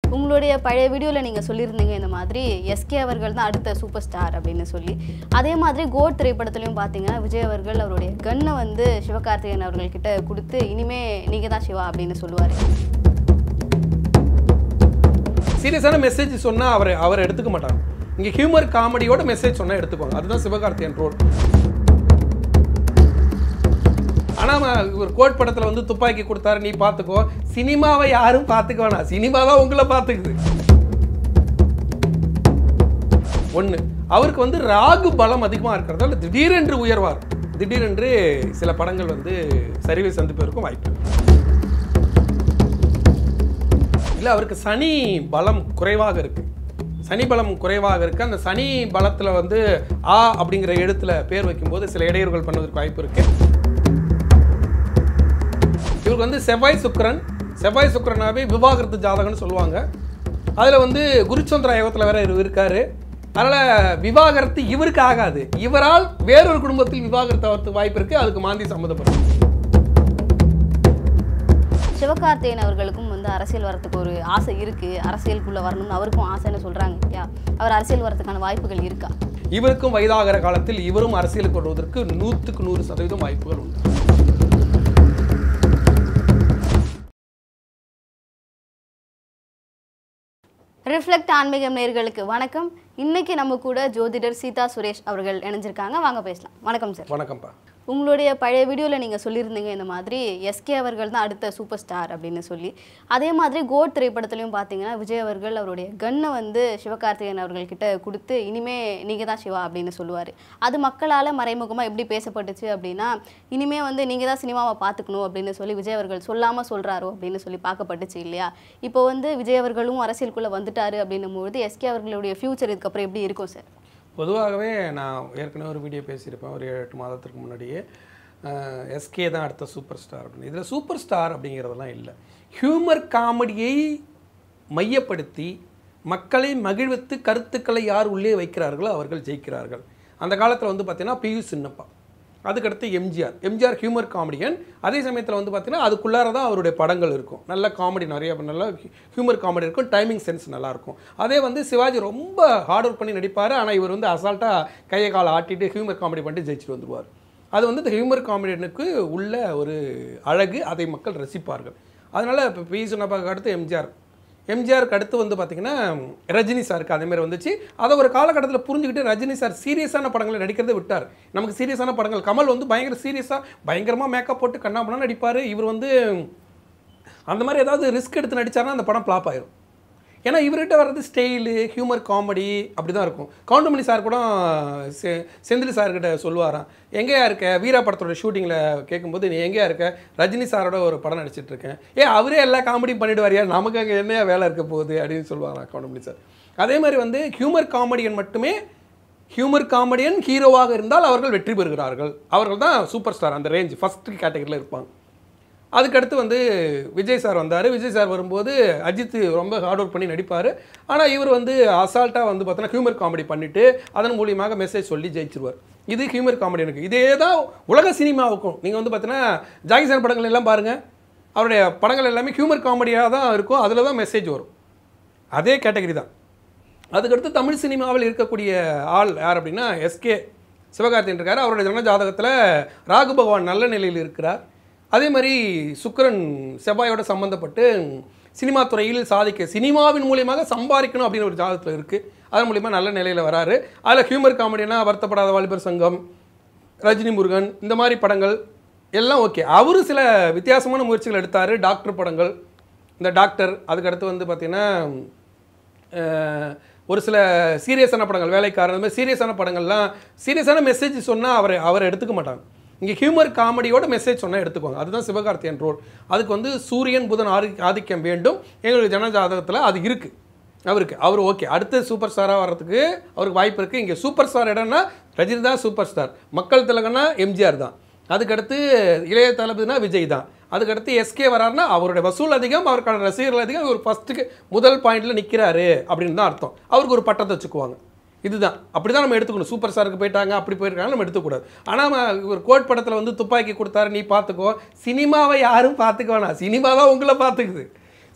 உங்களுடைய பழைய வீடியோவில் நீங்கள் சொல்லியிருந்தீங்க இந்த மாதிரி எஸ்கே அவர்கள் தான் அடுத்த சூப்பர் ஸ்டார் அப்படின்னு சொல்லி அதே மாதிரி கோட் திரைப்படத்துலையும் பார்த்தீங்கன்னா விஜய் அவர்கள் அவருடைய கன்னை வந்து சிவகார்த்திகேயன் அவர்கள்கிட்ட கொடுத்து இனிமே நீங்கள் தான் சிவா அப்படின்னு சொல்லுவார் சீரியஸான மெசேஜ் சொன்னால் அவர் அவர் எடுத்துக்க மாட்டாங்க இங்கே ஹியூமர் காமெடியோட மெசேஜ் சொன்னால் எடுத்துக்குவாங்க அதுதான் சிவகார்த்தியன் ரோல் ஆனால் ஒரு கோட் படத்தில் வந்து துப்பாக்கி கொடுத்தாரு நீ பார்த்துக்கோ சினிமாவை யாரும் பார்த்துக்க வேணாம் சினிமா தான் உங்களை பார்த்துக்குது ஒன்று அவருக்கு வந்து ராகு பலம் அதிகமாக இருக்கிறதால திடீரென்று உயர்வார் திடீரென்று சில படங்கள் வந்து சரிவை சந்திப்பதற்கும் வாய்ப்பு இருக்கு. இல்லை அவருக்கு சனி பலம் குறைவாக இருக்கு சனி பலம் குறைவாக இருக்கு அந்த சனி பலத்தில் வந்து ஆ அப்படிங்கிற எழுத்துல பேர் வைக்கும்போது சில இடையூறுகள் பண்ணுவதற்கு வாய்ப்பு இருக்கு இவருக்கு வந்து செவ்வாய் சுக்கிரன் செவ்வாய் சுக்கிரனாவே விவாகரத்து ஜாதகம்னு சொல்லுவாங்க அதில் வந்து குருச்சந்திர யோகத்தில் வேற இவர் இருக்காரு அதனால் விவாகரத்து இவருக்கு ஆகாது இவரால் வேறொரு குடும்பத்தில் விவாகரத்து ஆகிறதுக்கு வாய்ப்பு இருக்கு அதுக்கு மாந்தி சம்மந்தப்படும் சிவகார்த்திகேயன் அவர்களுக்கும் வந்து அரசியல் வரத்துக்கு ஒரு ஆசை இருக்குது அரசியலுக்குள்ளே வரணும்னு அவருக்கும் ஆசைன்னு சொல்கிறாங்க இல்லையா அவர் அரசியல் வரதுக்கான வாய்ப்புகள் இருக்கா இவருக்கும் வயதாகிற காலத்தில் இவரும் அரசியலுக்கு வருவதற்கு நூற்றுக்கு நூறு சதவீதம் வாய்ப்புகள் உண்டு ரிஃப்ளெக்ட் ஆன்மீகம் நேயர்களுக்கு வணக்கம் இன்னைக்கு நம்ம கூட ஜோதிடர் சீதா சுரேஷ் அவர்கள் இணைஞ்சிருக்காங்க வாங்க பேசலாம் வணக்கம் சார் வணக்கம்ப்பா உங்களுடைய பழைய வீடியோவில் நீங்கள் சொல்லியிருந்தீங்க இந்த மாதிரி எஸ்கே அவர்கள் தான் அடுத்த சூப்பர் ஸ்டார் அப்படின்னு சொல்லி அதே மாதிரி கோட் திரைப்படத்துலையும் பார்த்தீங்கன்னா விஜய் அவர்கள் அவருடைய கன்னை வந்து சிவகார்த்திகேயன் அவர்கள்கிட்ட கொடுத்து இனிமே நீங்கள் தான் சிவா அப்படின்னு சொல்லுவார் அது மக்களால் மறைமுகமாக எப்படி பேசப்பட்டுச்சு அப்படின்னா இனிமே வந்து நீங்கள் தான் சினிமாவை பார்த்துக்கணும் அப்படின்னு சொல்லி விஜய் அவர்கள் சொல்லாமல் சொல்கிறாரோ அப்படின்னு சொல்லி பார்க்கப்பட்டுச்சு இல்லையா இப்போ வந்து விஜய் அவர்களும் அரசியலுக்குள்ளே வந்துட்டாரு அப்படின்னும் பொழுது எஸ்கே அவர்களுடைய ஃப்யூச்சர் இதுக்கப்புறம் எப்படி இருக்கும் சார் பொதுவாகவே நான் ஏற்கனவே ஒரு வீடியோ பேசியிருப்பேன் ஒரு ஏழு எட்டு மாதத்துக்கு முன்னாடியே எஸ்கே தான் அடுத்த சூப்பர் ஸ்டார் அப்படின்னு இதில் சூப்பர் ஸ்டார் அப்படிங்கிறதெல்லாம் இல்லை ஹியூமர் காமெடியை மையப்படுத்தி மக்களை மகிழ்வித்து கருத்துக்களை யார் உள்ளே வைக்கிறார்களோ அவர்கள் ஜெயிக்கிறார்கள் அந்த காலத்தில் வந்து பார்த்தீங்கன்னா பியு சின்னப்பா அதுக்கடுத்து எம்ஜிஆர் எம்ஜிஆர் ஹியூமர் காமெடியன் அதே சமயத்தில் வந்து பார்த்தீங்கன்னா அதுக்குள்ளார தான் அவருடைய படங்கள் இருக்கும் நல்ல காமெடி நிறைய நல்ல ஹியூமர் காமெடி இருக்கும் டைமிங் சென்ஸ் நல்லா இருக்கும் அதே வந்து சிவாஜி ரொம்ப ஹார்ட் ஒர்க் பண்ணி நடிப்பார் ஆனால் இவர் வந்து அசால்ட்டாக கையை காலை ஆட்டிட்டு ஹியூமர் காமெடி பண்ணிட்டு ஜெயிச்சுட்டு வந்துருவார் அது வந்து இந்த ஹியூமர் காமெடியனுக்கு உள்ள ஒரு அழகு அதை மக்கள் ரசிப்பார்கள் அதனால் இப்போ பி சொன்னப்பாக்கு அடுத்து எம்ஜிஆர் எம்ஜிஆருக்கு அடுத்து வந்து பார்த்தீங்கன்னா ரஜினி சாருக்கு அதே மாதிரி வந்துச்சு அதை ஒரு காலகட்டத்தில் புரிஞ்சுக்கிட்டு ரஜினி சார் சீரியஸான படங்களை நடிக்கிறதை விட்டார் நமக்கு சீரியஸான படங்கள் கமல் வந்து பயங்கர சீரியஸாக பயங்கரமாக மேக்கப் போட்டு கண்ணாமலாம் நடிப்பார் இவர் வந்து அந்த மாதிரி ஏதாவது ரிஸ்க் எடுத்து நடிச்சாருன்னா அந்த படம் ஃப்ளாப் ஆயிரும் ஏன்னா இவர்கிட்ட வர்றது ஸ்டைலு ஹியூமர் காமெடி அப்படி தான் இருக்கும் கவுண்டமணி சார் கூட செ செந்தில் சார்கிட்ட சொல்லுவாராம் எங்கேயா இருக்க வீரா படத்தோட ஷூட்டிங்கில் கேட்கும்போது நீ எங்கேயா இருக்க ரஜினி சாரோட ஒரு படம் நடிச்சிட்டு இருக்கேன் ஏ அவரே எல்லா காமெடியும் பண்ணிடுவாரியா நமக்கு அங்கே என்னையா வேலை இருக்க போகுது அப்படின்னு சொல்லுவாராம் கவுண்டமணி சார் அதே மாதிரி வந்து ஹியூமர் காமெடியன் மட்டுமே ஹியூமர் காமெடியன் ஹீரோவாக இருந்தால் அவர்கள் வெற்றி பெறுகிறார்கள் அவர்கள் தான் சூப்பர் ஸ்டார் அந்த ரேஞ்ச் ஃபஸ்ட் கேட்டகரியில் இருப்பாங்க அதுக்கடுத்து வந்து விஜய் சார் வந்தார் விஜய் சார் வரும்போது அஜித் ரொம்ப ஹார்ட் ஒர்க் பண்ணி நடிப்பார் ஆனால் இவர் வந்து அசால்ட்டாக வந்து பார்த்தோன்னா ஹியூமர் காமெடி பண்ணிவிட்டு அதன் மூலியமாக மெசேஜ் சொல்லி ஜெயிச்சிருவார் இது ஹியூமர் காமெடி எனக்கு இதே தான் உலக சினிமாவுக்கும் நீங்கள் வந்து பார்த்தீங்கன்னா ஜாகி சார் படங்கள் எல்லாம் பாருங்கள் அவருடைய படங்கள் எல்லாமே ஹியூமர் காமெடியாக தான் இருக்கும் அதில் தான் மெசேஜ் வரும் அதே கேட்டகரி தான் அதுக்கடுத்து தமிழ் சினிமாவில் இருக்கக்கூடிய ஆள் யார் அப்படின்னா எஸ்கே சிவகார்த்தியன் இருக்கார் அவருடைய ஜன ஜாதகத்தில் ராகு பகவான் நல்ல நிலையில் இருக்கிறார் அதே மாதிரி சுக்கிரன் செவ்வாயோட சம்மந்தப்பட்டு சினிமா துறையில் சாதிக்க சினிமாவின் மூலியமாக சம்பாதிக்கணும் அப்படின்னு ஒரு ஜாதகத்தில் இருக்குது அதன் மூலியமாக நல்ல நிலையில் வராரு அதில் ஹியூமர் காமெடினா வருத்தப்படாத வாலிபர் சங்கம் ரஜினி முருகன் இந்த மாதிரி படங்கள் எல்லாம் ஓகே அவரும் சில வித்தியாசமான முயற்சிகள் எடுத்தார் டாக்டர் படங்கள் இந்த டாக்டர் அதுக்கடுத்து வந்து பார்த்திங்கன்னா அஹ், ஒரு சில சீரியஸான படங்கள் வேலைக்காரன் அந்த மாதிரி சீரியஸான படங்கள்லாம் சீரியஸான மெசேஜ் சொன்னால் அவர் அவர் எடுத்துக்க மாட்டாங்க இங்கே ஹியூமர் காமெடியோட மெசேஜ் சொன்னால் எடுத்துக்குவாங்க அதுதான் சிவகார்த்தியன் ரோல் அதுக்கு வந்து சூரியன் புதன் ஆதி ஆதிக்கம் வேண்டும் எங்களுக்கு ஜனஜாதகத்தில் அது இருக்குது அவருக்கு அவர் ஓகே அடுத்த சூப்பர் ஸ்டாராக வர்றதுக்கு அவருக்கு வாய்ப்பு இருக்குது இங்கே சூப்பர் ஸ்டார் இடம்னா ரஜினி தான் சூப்பர் ஸ்டார் மக்கள் திலகன்னா எம்ஜிஆர் தான் அதுக்கடுத்து இளைய தளபதினா விஜய் தான் அதுக்கடுத்து எஸ்கே வராருன்னா அவருடைய வசூல் அதிகம் அவருக்கான ரசிகர்கள் அதிகம் இவர் ஃபஸ்ட்டுக்கு முதல் பாயிண்ட்ல நிற்கிறாரு அப்படின்னு தான் அர்த்தம் அவருக்கு ஒரு பட்டத்தை வச்சுக்குவாங்க இதுதான் அப்படி தான் நம்ம எடுத்துக்கணும் சூப்பர் ஸ்டாருக்கு போயிட்டாங்க அப்படி போயிருக்காங்க நம்ம எடுத்துக்கூடாது ஆனால் ஒரு கோட் படத்தில் வந்து துப்பாக்கி கொடுத்தாரு நீ பார்த்துக்கோ சினிமாவை யாரும் பார்த்துக்க வேணாம் சினிமா தான் உங்களை பார்த்துக்குது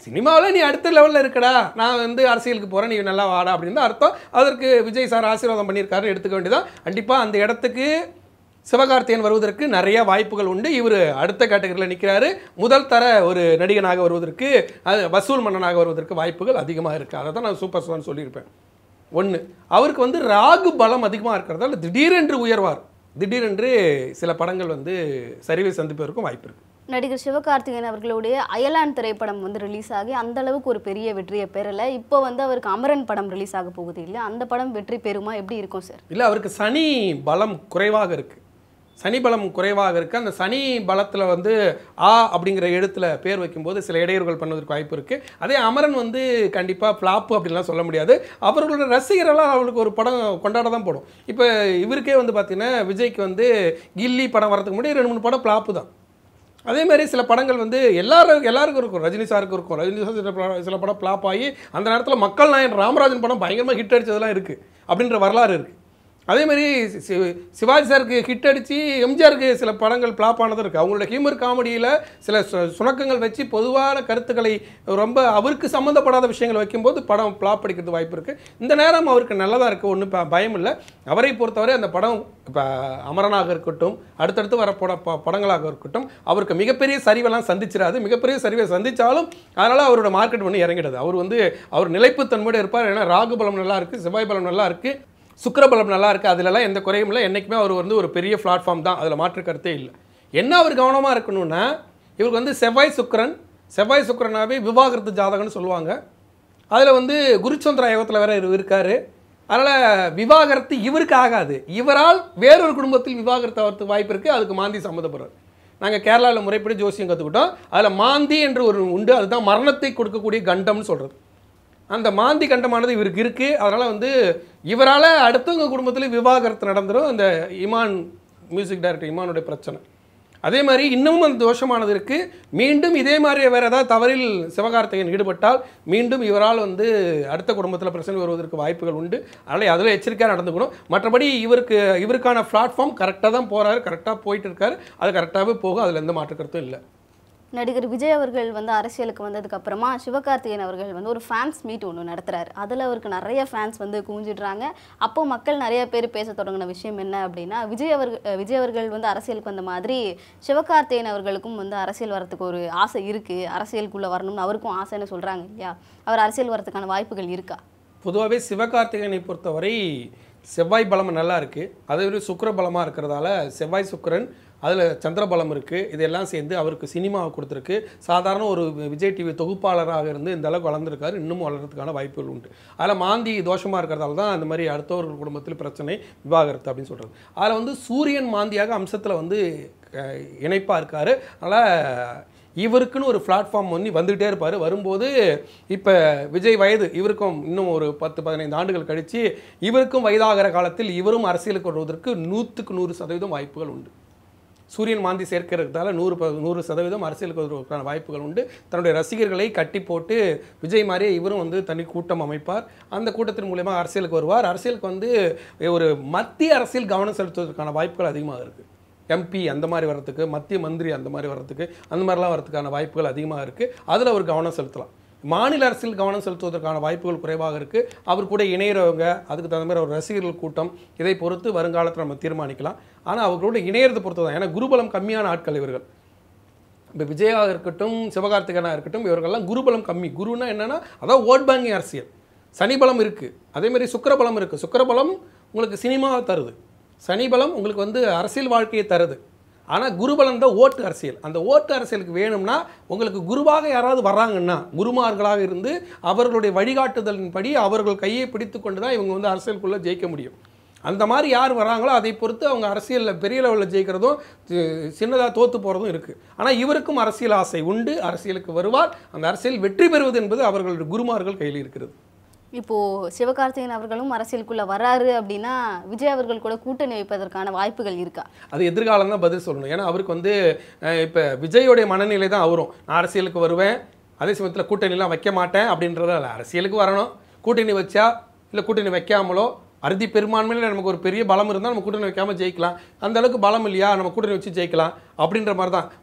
சினிமாவில் நீ அடுத்த லெவலில் இருக்கடா நான் வந்து அரசியலுக்கு போகிறேன் நீ நல்லா வாடா அப்படின்னு தான் அர்த்தம் அதற்கு விஜய் சார் ஆசீர்வாதம் பண்ணியிருக்காருன்னு எடுத்துக்க வேண்டியதான் கண்டிப்பாக அந்த இடத்துக்கு சிவகார்த்தியன் வருவதற்கு நிறைய வாய்ப்புகள் உண்டு இவர் அடுத்த கேட்டகரியில் நிற்கிறாரு முதல் தர ஒரு நடிகனாக வருவதற்கு அது வசூல் மன்னனாக வருவதற்கு வாய்ப்புகள் அதிகமாக இருக்குது அதை தான் நான் சூப்பர் ஸ்டார்னு சொல்லியிருப்பேன் ஒன்று அவருக்கு வந்து ராகு பலம் அதிகமாக இருக்கிறதால திடீரென்று உயர்வார் திடீரென்று சில படங்கள் வந்து சரிவை சந்திப்பதற்கும் வாய்ப்பு இருக்குது நடிகர் சிவகார்த்திகேயன் அவர்களுடைய அயலான் திரைப்படம் வந்து ரிலீஸ் ஆகி அந்த அளவுக்கு ஒரு பெரிய வெற்றியை பெறல இப்போ வந்து அவருக்கு அமரன் படம் ரிலீஸ் ஆக போகுது இல்லையா அந்த படம் வெற்றி பெறுமா எப்படி இருக்கும் சார் இல்லை அவருக்கு சனி பலம் குறைவாக இருக்குது சனி பலம் குறைவாக இருக்குது அந்த சனி பலத்தில் வந்து ஆ அப்படிங்கிற எழுத்தில் பேர் வைக்கும்போது சில இடையூறுகள் பண்ணுவதற்கு வாய்ப்பு இருக்குது அதே அமரன் வந்து கண்டிப்பாக ஃப்ளாப்பு அப்படின்லாம் சொல்ல முடியாது அவர்களோட ரசிகரெல்லாம் அவருக்கு ஒரு படம் கொண்டாட தான் போடும் இப்போ இவருக்கே வந்து பார்த்தீங்கன்னா விஜய்க்கு வந்து கில்லி படம் வரதுக்கு முன்னாடி ரெண்டு மூணு படம் ஃப்ளாப்பு தான் அதே மாதிரி சில படங்கள் வந்து எல்லாரும் எல்லாருக்கும் இருக்கும் ரஜினி சாருக்கு இருக்கும் ரஜினி சார் சில படம் சில படம் ஃப்ளாப் ஆகி அந்த நேரத்தில் மக்கள் நாயன் ராமராஜன் படம் பயங்கரமாக ஹிட் அடிச்சதெல்லாம் இருக்குது அப்படின்ற வரலாறு இருக்குது அதே மாதிரி சி- சி- சிவாஜி சாருக்கு ஹிட் அடித்து எம்ஜிஆருக்கு சில படங்கள் ஃப்ளாப் ஆனதும் இருக்குது அவங்களோட ஹியூமர் காமெடியில் சில சு- சுணக்கங்கள் வச்சு பொதுவான கருத்துக்களை ரொம்ப அவருக்கு சம்மந்தப்படாத விஷயங்கள் வைக்கும்போது படம் ஃப்ளாப் அடிக்கிறது வாய்ப்பு இருக்குது இந்த நேரம் அவருக்கு நல்லதாக இருக்குது ஒன்றும் பயம் இல்லை அவரை பொறுத்தவரை அந்த படம் இப்போ அமரனாக இருக்கட்டும் அடுத்தடுத்து வர பட ப- படங்களாக இருக்கட்டும் அவருக்கு மிகப்பெரிய சரிவெல்லாம் சந்திச்சிடாது மிகப்பெரிய சரிவை சந்திச்சாலும் அதனால் அவரோட மார்க்கெட் ஒன்று இறங்கிடாது அவர் வந்து அவர் நிலைப்புத்தன்மையோடு இருப்பார் ஏன்னா ராகு பலம் நல்லா இருக்குது செவ்வாய் பலம் நல்லா இருக்குது சுக்கிரபலம் நல்லா இருக்குது அதிலலாம் எந்த குறையும் இல்லை என்றைக்குமே அவர் வந்து ஒரு பெரிய பிளாட்ஃபார்ம் தான் அதில் மாற்று கருத்தே இல்லை என்ன அவர் கவனமாக இருக்கணும்னா இவருக்கு வந்து செவ்வாய் சுக்கிரன் செவ்வாய் சுக்கிரனாவே விவாகரத்து ஜாதகம்னு சொல்லுவாங்க அதில் வந்து குருச்சந்திரா யோகத்தில் வேற இவர் இருக்காரு அதனால் விவாகரத்து இவருக்கு ஆகாது இவரால் வேறொரு குடும்பத்தில் விவாகரத்து ஆகிறதுக்கு வாய்ப்பு இருக்குது அதுக்கு மாந்தி சம்மந்தப்படுறார் நாங்கள் கேரளாவில் முறைப்படி ஜோசியம் கற்றுக்கிட்டோம் அதில் மாந்தி என்று ஒரு உண்டு அதுதான் மரணத்தை கொடுக்கக்கூடிய கண்டம்னு சொல்கிறது அந்த மாந்தி கண்டமானது இவருக்கு இருக்குது அதனால் வந்து இவரால் அடுத்தவங்க குடும்பத்தில் விவாகரத்து நடந்துடும் அந்த இமான் மியூசிக் டைரக்டர் இமானுடைய பிரச்சனை அதே மாதிரி இன்னமும் அந்த தோஷமானது இருக்குது மீண்டும் இதே மாதிரி வேறு ஏதாவது தவறில் சிவகார்த்திகேயன் ஈடுபட்டால் மீண்டும் இவரால் வந்து அடுத்த குடும்பத்தில் பிரச்சனை வருவதற்கு வாய்ப்புகள் உண்டு அதனால் அதில் எச்சரிக்கையாக நடந்துக்கணும் மற்றபடி இவருக்கு இவருக்கான பிளாட்ஃபார்ம் கரெக்டாக தான் போகிறாரு கரெக்டாக போயிட்டு இருக்காரு அது கரெக்டாகவே போகும் அதில் எந்த மாற்று கருத்தும் இல்லை நடிகர் விஜய் அவர்கள் வந்து அரசியலுக்கு வந்ததுக்கு அப்புறமா சிவகார்த்திகேயன் அவர்கள் வந்து ஒரு ஃபேன்ஸ் மீட் ஒன்று நடத்துறாரு அதில் அவருக்கு நிறைய ஃபேன்ஸ் வந்து குவிஞ்சிடுறாங்க அப்போ மக்கள் நிறைய பேர் பேச தொடங்கின விஷயம் என்ன அப்படின்னா விஜய் அவர்கள் அஹ் விஜய் அவர்கள் வந்து அரசியலுக்கு வந்த மாதிரி சிவகார்த்திகேயன் அவர்களுக்கும் வந்து அரசியல் வரத்துக்கு ஒரு ஆசை இருக்கு அரசியலுக்குள்ள வரணும்னு அவருக்கும் ஆசைன்னு சொல்றாங்க இல்லையா அவர் அரசியல் வரதுக்கான வாய்ப்புகள் இருக்கா பொதுவாகவே சிவகார்த்திகேயனை பொறுத்தவரை செவ்வாய் பலம் நல்லா இருக்குது அதே மாதிரி சுக்கிர பலமாக இருக்கிறதால செவ்வாய் சுக்கிரன் அதில் சந்திர பலம் இருக்குது இதெல்லாம் சேர்ந்து அவருக்கு சினிமாவை கொடுத்துருக்கு சாதாரண ஒரு விஜய் டிவி தொகுப்பாளராக இருந்து இந்த அளவுக்கு வளர்ந்துருக்காரு இன்னும் வளர்கிறதுக்கான வாய்ப்புகள் உண்டு அதில் மாந்தி தோஷமாக இருக்கிறதால தான் அந்த மாதிரி அடுத்தவர்கள் குடும்பத்தில் பிரச்சனை விவாகரத்து அப்படின்னு சொல்கிறது அதில் வந்து சூரியன் மாந்தியாக அம்சத்தில் வந்து இணைப்பாக இருக்கார் அதனால் இவருக்குன்னு ஒரு பிளாட்ஃபார்ம் வந்து வந்துகிட்டே இருப்பார் வரும்போது இப்போ விஜய் வயது இவருக்கும் இன்னும் ஒரு பத்து பதினைந்து ஆண்டுகள் கழித்து இவருக்கும் வயதாகிற காலத்தில் இவரும் அரசியலுக்கு வருவதற்கு நூற்றுக்கு நூறு சதவீதம் வாய்ப்புகள் உண்டு சூரியன் மாந்தி சேர்க்கிறதால நூறு ப- நூறு சதவீதம் அரசியலுக்கு வருவதற்கான வாய்ப்புகள் உண்டு தன்னுடைய ரசிகர்களை கட்டி போட்டு விஜய் மாதிரியே இவரும் வந்து தனி கூட்டம் அமைப்பார் அந்த கூட்டத்தின் மூலயமா அரசியலுக்கு வருவார் அரசியலுக்கு வந்து ஒரு மத்திய அரசியல் கவனம் செலுத்துவதற்கான வாய்ப்புகள் அதிகமாக இருக்குது எம்பி அந்த மாதிரி வர்றதுக்கு மத்திய மந்திரி அந்த மாதிரி வர்றதுக்கு அந்த மாதிரிலாம் வரதுக்கான வாய்ப்புகள் அதிகமாக இருக்குது அதில் அவர் கவனம் செலுத்தலாம் மாநில அரசியல் கவனம் செலுத்துவதற்கான வாய்ப்புகள் குறைவாக இருக்குது அவர் கூட இணையறவங்க அதுக்கு தகுந்த மாதிரி ஒரு ரசிகர்கள் கூட்டம் இதை பொறுத்து வருங்காலத்தில் நம்ம தீர்மானிக்கலாம் ஆனால் அவர்களோட இணையறதை பொறுத்து தான் ஏன்னா குருபலம் கம்மியான ஆட்கள் இவர்கள் இப்போ விஜயாக இருக்கட்டும் சிவகார்த்திகனாக இருக்கட்டும் இவர்கள்லாம் குருபலம் கம்மி குருன்னா என்னன்னா அதான் ஓட் பேங்கிங் அரசியல் சனி பலம் இருக்குது அதே மாதிரி சுக்கிரபலம் இருக்குது சுக்கிரபலம் உங்களுக்கு சினிமாவை தருது சனி பலம் உங்களுக்கு வந்து அரசியல் வாழ்க்கையை தருது ஆனால் குருபலம் தான் ஓட்டு அரசியல் அந்த ஓட்டு அரசியலுக்கு வேணும்னா உங்களுக்கு குருவாக யாராவது வர்றாங்கன்னா குருமார்களாக இருந்து அவர்களுடைய வழிகாட்டுதலின்படி அவர்கள் கையை பிடித்து கொண்டு தான் இவங்க வந்து அரசியலுக்குள்ளே ஜெயிக்க முடியும் அந்த மாதிரி யார் வராங்களோ அதை பொறுத்து அவங்க அரசியலில் பெரிய லெவலில் ஜெயிக்கிறதும் சின்னதாக தோற்று போகிறதும் இருக்குது ஆனால் இவருக்கும் அரசியல் ஆசை உண்டு அரசியலுக்கு வருவார் அந்த அரசியல் வெற்றி பெறுவது என்பது அவர்களுடைய குருமார்கள் கையில் இருக்கிறது இப்போ சிவகார்த்திகேயன் அவர்களும் அரசியலுக்குள்ள வராரு அப்படின்னா விஜய் அவர்கள் கூட கூட்டணி வைப்பதற்கான வாய்ப்புகள் இருக்கா அது எதிர்காலம் தான் பதில் சொல்லணும் ஏன்னா அவருக்கு வந்து இப்போ விஜயோடைய மனநிலை தான் அவரும் நான் அரசியலுக்கு வருவேன் அதே சமயத்தில் கூட்டணிலாம் வைக்க மாட்டேன் அப்படின்றத இல்ல. அரசியலுக்கு வரணும் கூட்டணி வச்சா இல்லை கூட்டணி வைக்காமலோ அறுதி பெரும்பான்மையில் நமக்கு ஒரு பெரிய பலம் இருந்தால் நம்ம கூட்டணி வைக்காம ஜெயிக்கலாம் அந்த அளவுக்கு பலம் இல்லையா நம்ம கூட்டணி வச்சு ஜெயிக்கலாம் அப்படின்ற மாதிரி தான்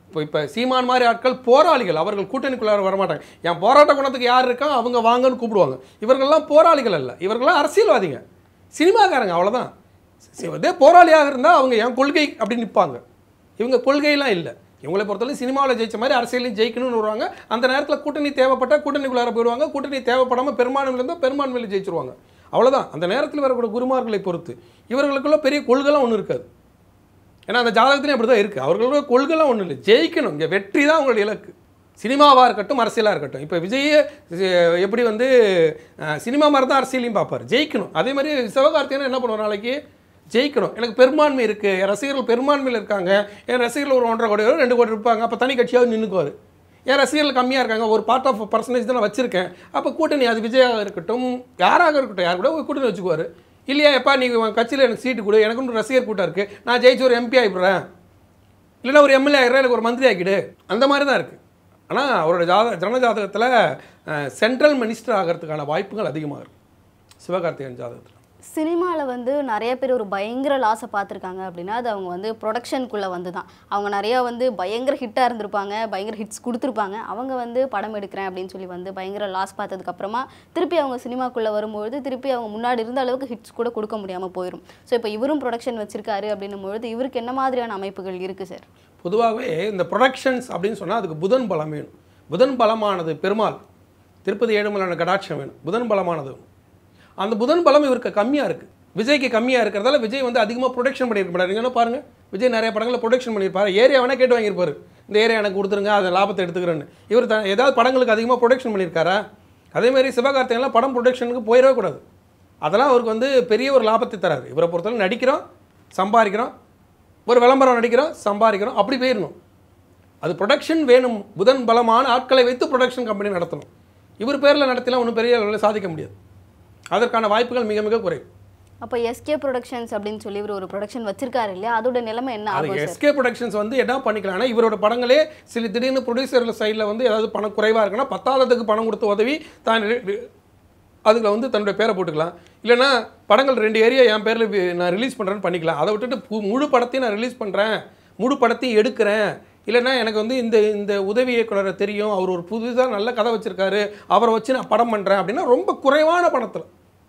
இப்போ இப்போ சீமான் மாதிரி ஆட்கள் போராளிகள் அவர்கள் கூட்டணிக்குள்ளார வரமாட்டாங்க என் போராட்ட குணத்துக்கு யார் இருக்கா அவங்க வாங்கன்னு கூப்பிடுவாங்க இவர்கள்லாம் போராளிகள் அல்ல இவர்கள்லாம் அரசியல்வாதிங்க சினிமாக்காரங்க அவ்வளோதான் சி- இதே போராளியாக இருந்தால் அவங்க என் கொள்கை அப்படின்னு நிற்பாங்க இவங்க கொள்கையெல்லாம் இல்லை இவங்களை பொறுத்தவரை சினிமாவில் ஜெயிச்ச மாதிரி அரசியலையும் ஜெயிக்கணும்னு வருவாங்க அந்த நேரத்தில் கூட்டணி தேவைப்பட்டால் கூட்டணிக்குள்ளார போயிடுவாங்க கூட்டணி தேவைப்படாமல் பெரும்பான்மையில் இருந்தால் பெரும்பான்மையில் ஜெயிச்சிருவாங்க அவ்வளோதான் அந்த நேரத்தில் வரக்கூடிய குருமார்களை பொறுத்து இவர்களுக்குள்ள பெரிய கொள்கைலாம் ஒன்றும் இருக்காது ஏன்னா அந்த ஜாதகத்திலே அப்படி தான் இருக்குது அவர்களோட கொள்கைலாம் ஒன்றும் இல்லை ஜெயிக்கணும் இங்கே வெற்றி தான் அவங்களுடைய இலக்கு சினிமாவாக இருக்கட்டும் அரசியலாக இருக்கட்டும் இப்போ விஜய் அஹ், எப்படி வந்து அஹ், சினிமா மாதிரி தான் அரசியலையும் பார்ப்பார் ஜெயிக்கணும் அதே மாதிரி சிவகார்த்திகேயன் என்ன பண்ணுவார் நாளைக்கு ஜெயிக்கணும் எனக்கு பெரும்பான்மை இருக்குது என் ரசிகர்கள் பெரும்பான்மையில் இருக்காங்க என் ரசிகர்கள் ஒரு ஒன்றரை கோடி பேர், ரெண்டு கோடி இருப்பாங்க அப்போ தனி கட்சியாக நின்றுக்குவார் என் ரசிகர்கள் கம்மியாக இருக்காங்க ஒரு பார்ட் ஆஃப் பர்சன்டேஜ் தான் நான் வச்சுருக்கேன் அப்போ கூட்டணி அது விஜயாக இருக்கட்டும் யாராக இருக்கட்டும் யார் கூட ஒரு கூட்டணி வச்சுக்குவார் இல்லையா எப்பா நீ உன் கட்சியில் எனக்கு சீட்டு கொடு எனக்கு ஒன்று ரசிகர் கூட்டம் இருக்குது நான் ஜெயிச்சு ஒரு எம்பி ஆகிடுறேன் இல்லைன்னா ஒரு எம்எல்ஏ ஆகிடுறேன் எனக்கு ஒரு மந்திரி ஆக்கிடு அந்த மாதிரி தான் இருக்குது ஆனால் அவரோட ஜாத ஜன ஜாதகத்தில் சென்ட்ரல் மினிஸ்டர் ஆகிறதுக்கான வாய்ப்புகள் அதிகமாக இருக்கும் சிவகார்த்திகேயன் ஜாதகத்தில் சினிமாவில் வந்து நிறைய பேர் ஒரு பயங்கர லாஸை பார்த்துருக்காங்க அப்படின்னா அது அவங்க வந்து ப்ரொடக்ஷனுக்குள்ளே வந்து தான் அவங்க நிறையா வந்து பயங்கர ஹிட்டாக இருந்திருப்பாங்க பயங்கர ஹிட்ஸ் கொடுத்துருப்பாங்க அவங்க வந்து படம் எடுக்கிறேன் அப்படின்னு சொல்லி வந்து பயங்கர லாஸ் பார்த்ததுக்கப்புறமா திருப்பி அவங்க சினிமாக்குள்ளே வரும்பொழுது திருப்பி அவங்க முன்னாடி இருந்த அளவுக்கு ஹிட்ஸ் கூட கொடுக்க முடியாமல் போயிடும் ஸோ இப்போ இவரும் ப்ரொடக்ஷன் வச்சிருக்காரு அப்படின்னும் பொழுது இவருக்கு என்ன மாதிரியான அமைப்புகள் இருக்குது சார் பொதுவாகவே இந்த ப்ரொடக்ஷன்ஸ் அப்படின்னு சொன்னால் அதுக்கு புதன் பலம் வேணும் புதன் பலமானது பெருமாள் திருப்பதி ஏழுமலையான கடாட்சம் வேணும் புதன் பலமானது வேணும். அந்த புதன் பலம் இவருக்கு கம்மியாக இருக்குது விஜய்க்கு கம்மியாக இருக்கிறதால விஜய் வந்து அதிகமாக ப்ரொடக்ஷன் பண்ணியிருக்க மாட்டார் நீங்க என்ன பாருங்கள் விஜய் நிறைய படங்களில் ப்ரொடக்ஷன் பண்ணியிருப்பாரு ஏரியா வேணால் கேட்டு வாங்கியிருப்பாரு இந்த ஏரியா எனக்கு கொடுத்துருங்க அதை லாபத்தை எடுத்துக்கிறேன்னு இவர் த ஏதாவது படங்களுக்கு அதிகமாக ப்ரொடக்ஷன் பண்ணியிருக்காரா அதே மாதிரி சிவகார்த்திகேயன்லாம் படம் ப்ரொடக்ஷனுக்கு போயிடவே கூடாது அதெல்லாம் அவருக்கு வந்து பெரிய ஒரு லாபத்தை தராது இவரை பொறுத்தவரை நடிக்கிறோம் சம்பாதிக்கிறோம் ஒரு விளம்பரம் நடிக்கிறோம் சம்பாதிக்கிறோம் அப்படி போயிடணும் அது ப்ரொடக்ஷன் வேணும் புதன் பலமான ஆட்களை வைத்து ப்ரொடக்ஷன் கம்பெனி நடத்தணும் இவர் பேரில் நடத்திலாம் ஒன்றும் பெரிய அளவில் சாதிக்க முடியாது அதற்கான வாய்ப்புகள் மிக மிக குறைவு அப்போ எஸ்கே ப்ரொடக்ஷன்ஸ் அப்படின்னு சொல்லி இவர் ஒரு ப்ரொடக்ஷன் வச்சிருக்காரு இல்லையா அதோட நிலைமை என்ன அது ஆகும் சார் எஸ்கே ப்ரொடக்ஷன்ஸ் வந்து என்ன பண்ணிக்கலாம்னா இவரோட படங்களே சில திடீர்னு ப்ரொடியூசர்கள் சைடில் வந்து ஏதாவது பணம் குறைவாக இருக்குன்னா பத்தாததுக்கு பணம் கொடுத்து உதவி தான் ரி- ரி- அதுல வந்து தன்னுடைய பேரை போட்டுக்கலாம் இல்லைன்னா படங்கள் ரெண்டு ஏரியா என் பேரில் நான் ரிலீஸ் பண்ணுறேன்னு பண்ணிக்கலாம் அதை விட்டுட்டு பு- முழு படத்தையும் நான் ரிலீஸ் பண்ணுறேன் முழு படத்தையும் எடுக்கிறேன் இல்லைன்னா எனக்கு வந்து இந்த இந்த உதவி இயக்குனரை தெரியும் அவர் ஒரு புதுசாக நல்ல கதை வச்சிருக்காரு அவரை வச்சு நான் படம் பண்ணுறேன் அப்படின்னா ரொம்ப குறைவான பணத்தில்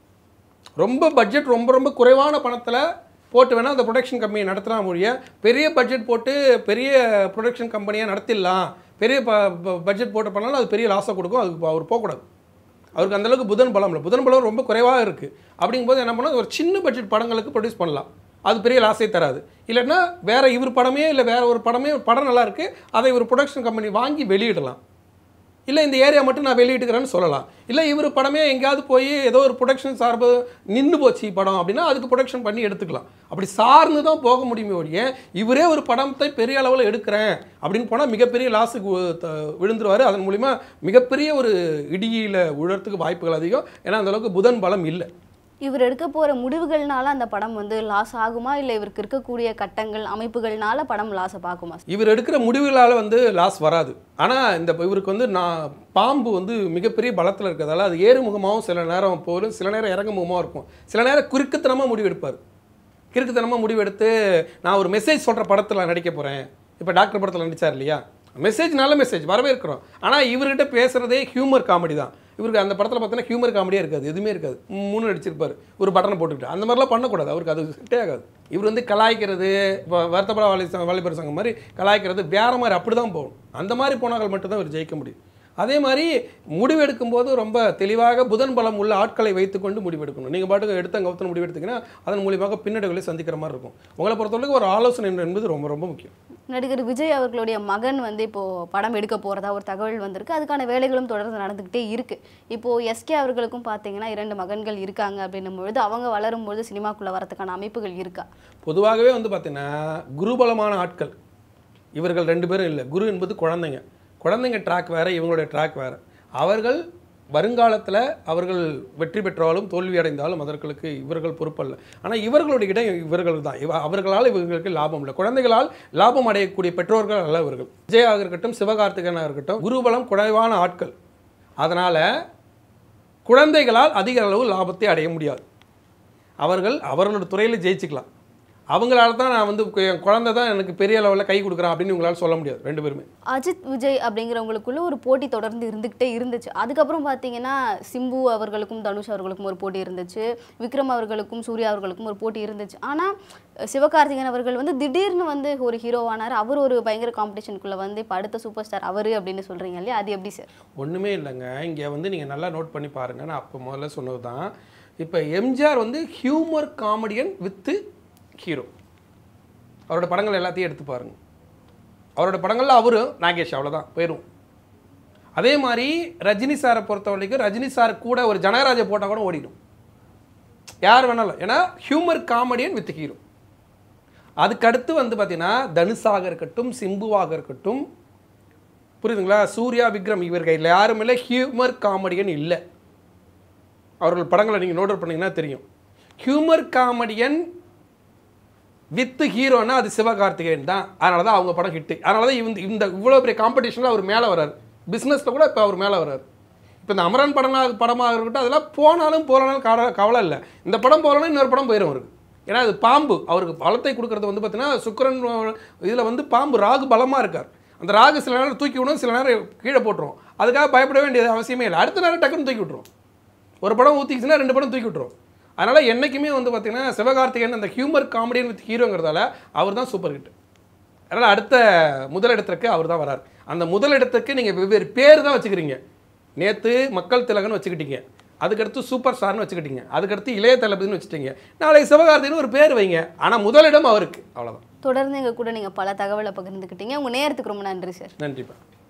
ரொம்ப பட்ஜெட் ரொம்ப ரொம்ப குறைவான பணத்தில் போட்டு வேணால் அந்த ப்ரொடக்ஷன் கம்பெனி நடத்தலாம் மொழிய பெரிய பட்ஜெட் போட்டு பெரிய ப்ரொடக்ஷன் கம்பெனியாக நடத்திடலாம் பெரிய பட்ஜெட் போட்டு பண்ணாலும் அது பெரிய லாஸை கொடுக்கும் அதுக்கு அவர் போகக்கூடாது அவருக்கு அந்த அளவுக்கு புதன் பலம் இல்லை புதன் பலம் ரொம்ப குறைவாக இருக்குது அப்படிங்கும்போது என்ன பண்ணால் ஒரு சின்ன பட்ஜெட் படங்களுக்கு ப்ரொடியூஸ் பண்ணலாம் அது பெரிய லாஸே தராது இல்லைன்னா வேற இவர் படமே இல்லை வேற ஒரு படமே படம் நல்லா இருக்கு அதை இவர் ப்ரொடக்ஷன் கம்பெனி வாங்கி வெளியிடலாம் இல்லை இந்த ஏரியா மட்டும் நான் வெளியிட்டுக்கிறேன்னு சொல்லலாம் இல்லை இவர் படமே எங்கேயாவது போய் ஏதோ ஒரு ப்ரொடக்ஷன் சார்பு நின்று போச்சு படம் அப்படின்னா அதுக்கு ப்ரொடக்ஷன் பண்ணி எடுத்துக்கலாம் அப்படி சார்ந்து தான் போக முடியுமே ஒழிய இவரே ஒரு படத்தை பெரிய அளவில் எடுக்கிறேன் அப்படின்னு போனால் மிகப்பெரிய லாஸுக்கு விழுந்துருவார் அதன் மூலிமா மிகப்பெரிய ஒரு இடியில் உழறதுக்கு வாய்ப்புகள் அதிகம் ஏன்னா அந்த அளவுக்கு புதன் பலம் இல்லை இவர் எடுக்க போற முடிவுகள்னால அந்த படம் வந்து லாஸ் ஆகுமா இல்லை இவருக்கு இருக்கக்கூடிய கட்டங்கள் அமைப்புகள்னால படம் லாஸை பார்க்குமா இவர் எடுக்கிற முடிவுகளால் வந்து லாஸ் வராது ஆனால் இந்த இவருக்கு வந்து நான் பாம்பு வந்து மிகப்பெரிய பலத்தில் இருக்கிறதால அது ஏறுமுகமாகவும் சில நேரம் போகும் சில நேரம் இறங்குமுகமாக இருக்கும் சில நேரம் குறுக்குத்தனமாக முடிவெடுப்பார் கிறுக்குத்தனமாக முடிவெடுத்து நான் ஒரு மெசேஜ் சொல்கிற படத்தில் நடிக்க போகிறேன் இப்போ டாக்டர் படத்தில் நடிச்சார் இல்லையா மெசேஜ் நல்ல மெசேஜ் வரவேற்கிறோம் ஆனால் இவர்கிட்ட பேசுகிறதே ஹியூமர் காமெடி தான் இவருக்கு அந்த படத்தில் பார்த்தீங்கன்னா ஹியூமர் காமெடியாக இருக்காது எதுவுமே இருக்காது மூணு நடிச்சிருப்பார் ஒரு பட்டனை போட்டுக்கிட்டு அந்த மாதிரிலாம் பண்ணக்கூடாது அவருக்கு அது செட்டே ஆகாது இவர் வந்து கலாய்க்கிறது இப்போ வருத்தப்பட வாலி வாலிபர் சங்கம் மாதிரி கலாய்க்கிறது வேற மாதிரி அப்படி தான் போகணும் அந்த மாதிரி போனார்கள் மட்டும்தான் இவர் ஜெயிக்க முடியும் அதே மாதிரி முடிவெடுக்கும்போது ரொம்ப தெளிவாக புதன் பலம் உள்ள ஆட்களை வைத்துக்கொண்டு முடிவெடுக்கணும் நீங்கள் பாட்டுக்கு எடுத்த கவுத்தன முடிவெடுத்தீங்கன்னா அதன் மூலியமாக பின்னடைவுகளை சந்திக்கிற மாதிரி இருக்கும் உங்களை பொறுத்தவரைக்கும் ஒரு ஆலோசனை என்பது ரொம்ப ரொம்ப முக்கியம் நடிகர் விஜய் அவர்களுடைய மகன் வந்து இப்போ படம் எடுக்க போறதா ஒரு தகவல் வந்திருக்கு அதுக்கான வேலைகளும் தொடர்ந்து நடந்துக்கிட்டே இருக்கு இப்போ எஸ்கே அவர்களுக்கும் பார்த்தீங்கன்னா இரண்டு மகன்கள் இருக்காங்க அப்படின்னும் பொழுது அவங்க வளரும் பொழுது சினிமாக்குள்ள வரதுக்கான அமைப்புகள் இருக்கா பொதுவாகவே வந்து பார்த்தீங்கன்னா குருபலமான ஆட்கள் இவர்கள் ரெண்டு பேரும் இல்லை குரு என்பது குழந்தைங்க குழந்தைங்க ட்ராக் வேறு இவங்களுடைய ட்ராக் வேறு அவர்கள் வருங்காலத்தில் அவர்கள் வெற்றி பெற்றாலும் தோல்வி அடைந்தாலும் அதற்கு இவர்கள் பொறுப்பல்ல ஆனால் இவர்களுடைய இடம் இவர்கள் தான் இவ அவர்களால் இவர்களுக்கு லாபம் இல்லை குழந்தைகளால் லாபம் அடையக்கூடிய பெற்றோர்கள் அல்ல இவர்கள் விஜயாக இருக்கட்டும் சிவகார்த்திகனாக இருக்கட்டும் குருபலம் குறைவான ஆட்கள் அதனால் குழந்தைகளால் அதிக அளவு லாபத்தை அடைய முடியாது அவர்கள் அவர்களோட துறையில் ஜெயிச்சுக்கலாம் அவங்களால தான் நான் வந்து கு- என் குழந்தை தான் எனக்கு பெரிய லெவலில் கை கொடுக்குறான் அப்படின்னு உங்களால் சொல்ல முடியாது ரெண்டு பேருமே அஜித் விஜய் அப்படிங்கிறவங்களுக்குள்ள ஒரு போட்டி தொடர்ந்து இருந்துகிட்டே இருந்துச்சு அதுக்கப்புறம் பார்த்தீங்கன்னா சிம்பு அவர்களுக்கும் தனுஷ் அவர்களுக்கும் ஒரு போட்டி இருந்துச்சு விக்ரம் அவர்களுக்கும் சூர்யா அவர்களுக்கும் ஒரு போட்டி இருந்துச்சு ஆனால் சிவகார்த்திகேயன் அவர்கள் வந்து திடீர்னு வந்து ஒரு ஹீரோவானார் அவர் ஒரு பயங்கர காம்படிஷனுக்குள்ளே வந்து இப்போ அடுத்த சூப்பர் ஸ்டார் அவர் அப்படின்னு சொல்கிறீங்க இல்லையா அது எப்படி சார் ஒன்றுமே இல்லைங்க இங்கே வந்து நீங்கள் நல்லா நோட் பண்ணி பாருங்கள் நான் அப்போ முதல்ல சொன்னது தான் இப்போ எம்ஜிஆர் வந்து ஹியூமர் காமெடியன் வித்து ஹீரோ அவரோட படங்கள் எல்லாத்தையும் எடுத்து பாருங்க அவரோட படங்கள்ல அவரும் நாகேஷ் அவ்வளோதான் போயிடும் அதே மாதிரி ரஜினி சாரை பொறுத்த வரைக்கும் ரஜினி சார் கூட ஒரு ஜனகராஜை போட்டால் கூட ஓடிடும் யார் வேணாலும் ஏன்னா ஹியூமர் காமெடியன் வித் ஹீரோ அதுக்கு அடுத்து வந்து பார்த்தீங்கன்னா தனுஷாக இருக்கட்டும் சிம்புவாக இருக்கட்டும் புரியுதுங்களா சூர்யா விக்ரம் இவர் கையில் யாரும் இல்லை ஹியூமர் காமெடியன் இல்லை அவர்கள் படங்களை நீங்கள் நோட் பண்ணீங்கன்னா தெரியும் ஹியூமர் காமெடியன் வித் ஹீரோனா அது சிவகார்த்திகேயன் தான் அதனால தான் அவங்க படம் ஹிட்டு அதனால தான் இந்த இந்த இவ்வளோ பெரிய காம்படிஷனில் அவர் மேலே வராரு பிஸ்னஸில் கூட இப்போ அவர் மேலே வராரு இப்போ இந்த அமரன் படமாக படமாக இருக்கட்டும் அதெல்லாம் போனாலும் போகலனாலும் கவலை கவலை இல்லை இந்த படம் போகலன்னா இன்னொரு படம் போயிடும் அவருக்கு ஏன்னா அது பாம்பு அவருக்கு பலத்தை கொடுக்கறது வந்து பார்த்தீங்கன்னா சுக்கிரன் இதில் வந்து பாம்பு ராகு பலமாக இருக்கார் அந்த ராகு சில நேரம் தூக்கி விடும் சில நேரம் கீழே போட்டுரும் அதுக்காக பயப்பட வேண்டியது அவசியமே இல்லை அடுத்த நேரம் டக்குன்னு தூக்கி விட்டுரும் ஒரு படம் ஊற்றிக்கிச்சுன்னா ரெண்டு படம் தூக்கி விட்டுரும் அதனால் என்றைக்குமே வந்து பார்த்தீங்கன்னா சிவகார்த்திகேயன் அந்த ஹியூமர் காமெடியன் வித் ஹீரோங்கிறதால அவர் தான் சூப்பர் ஹிட் அதனால் அடுத்த முதலிடத்திற்கு அவர் தான் வரார் அந்த முதலிடத்துக்கு நீங்கள் வெவ்வேறு பேர் தான் வச்சுக்கிறீங்க நேற்று மக்கள் திலகன்னு வச்சுக்கிட்டீங்க அதுக்கடுத்து சூப்பர் ஸ்டார்னு வச்சுக்கிட்டீங்க அதுக்கடுத்து இளைய தளபதினு வச்சுட்டீங்க நாளைக்கு சிவகார்த்திகேயன் ஒரு பேர் வைங்க ஆனால் முதலிடம் அவருக்கு அவ்வளோதான் தொடர்ந்து எங்கள் கூட நீங்கள் பல தகவலை பகிர்ந்துக்கிட்டீங்க உங்கள் நேரத்துக்கு ரொம்ப நன்றி சார் நன்றிப்பா